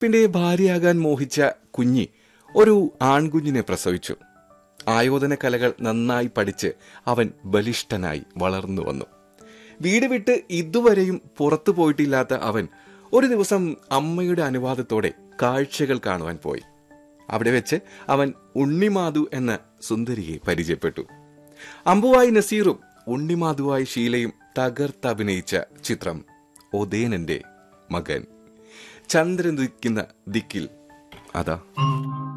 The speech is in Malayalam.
പിന്നെ ഭാര്യയാകാൻ മോഹിച്ച കുഞ്ഞി ഒരു ആൺകുഞ്ഞിനെ പ്രസവിച്ചു ആയോധന കലകൾ നന്നായി പഠിച്ച് അവൻ ബലിഷ്ഠനായി വളർന്നു വന്നു വീട് വിട്ട് ഇതുവരെയും പുറത്തു പോയിട്ടില്ലാത്ത അവൻ ഒരു ദിവസം അമ്മയുടെ അനുവാദത്തോടെ കാഴ്ചകൾ കാണുവാൻ പോയി അവിടെ വെച്ച് അവൻ ഉണ്ണിമാധു എന്ന സുന്ദരിയെ പരിചയപ്പെട്ടു അമ്പുവായി നസീറും ഉണ്ണിമാധുവായി ഷീലയും തകർത്തഭിനയിച്ച ചിത്രം ഒതേനന്റെ മകൻ ചന്ദ്രൻ ദിക്കുന്ന ദിക്കിൽ അതാ